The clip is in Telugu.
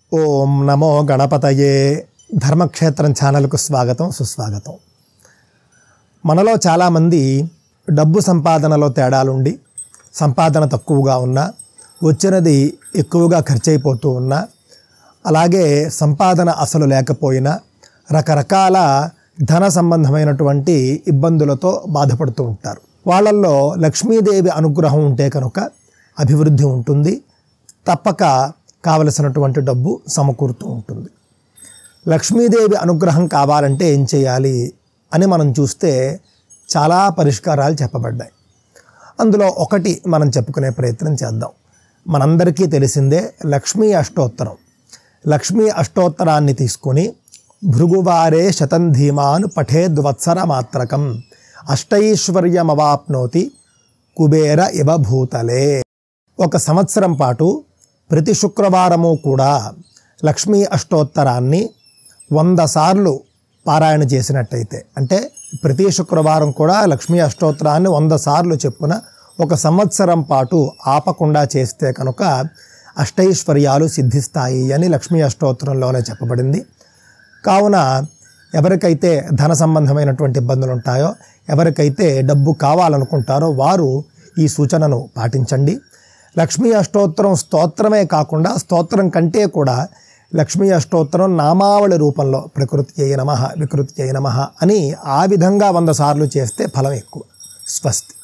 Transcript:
ఓం నమో గణపతయే ధర్మక్షేత్రం ఛానల్కు స్వాగతం సుస్వాగతం మనలో చాలామంది డబ్బు సంపాదనలో తేడాలుండి సంపాదన తక్కువగా ఉన్నా వచ్చినది ఎక్కువగా ఖర్చయిపోతూ ఉన్నా అలాగే సంపాదన అసలు లేకపోయినా రకరకాల ధన సంబంధమైనటువంటి ఇబ్బందులతో బాధపడుతూ ఉంటారు వాళ్ళల్లో లక్ష్మీదేవి అనుగ్రహం ఉంటే కనుక అభివృద్ధి ఉంటుంది తప్పక కావలసినటువంటి డబ్బు సమకూరుతూ ఉంటుంది లక్ష్మీదేవి అనుగ్రహం కావాలంటే ఏం చేయాలి అని మనం చూస్తే చాలా పరిష్కారాలు చెప్పబడ్డాయి అందులో ఒకటి మనం చెప్పుకునే ప్రయత్నం చేద్దాం మనందరికీ తెలిసిందే లక్ష్మీ అష్టోత్తరం లక్ష్మీ అష్టోత్తరాన్ని తీసుకొని భృగువారే శతం ధీమాన్ పఠేద్వత్సర మాత్రకం అష్టైశ్వర్యమవాప్నోతి కుబేర ఇవ భూతలే ఒక సంవత్సరం పాటు ప్రతి శుక్రవారము కూడా లక్ష్మీ అష్టోత్తరాన్ని వంద సార్లు పారాయణ చేసినట్టయితే అంటే ప్రతి శుక్రవారం కూడా లక్ష్మీ అష్టోత్తరాన్ని వంద సార్లు చెప్పున ఒక సంవత్సరం పాటు ఆపకుండా చేస్తే కనుక అష్టైశ్వర్యాలు సిద్ధిస్తాయి అని లక్ష్మీ అష్టోత్తరంలోనే చెప్పబడింది కావున ఎవరికైతే ధన సంబంధమైనటువంటి ఇబ్బందులు ఉంటాయో ఎవరికైతే డబ్బు కావాలనుకుంటారో వారు ఈ సూచనను పాటించండి లక్ష్మీ అష్టోత్తరం స్తోత్రమే కాకుండా స్తోత్రం కంటే కూడా లక్ష్మీ అష్టోత్తరం నామావళి రూపంలో ప్రకృతి చేయ నమ వికృతి చేయ నమ అని ఆ విధంగా వంద సార్లు చేస్తే ఫలం ఎక్కువ స్వస్తి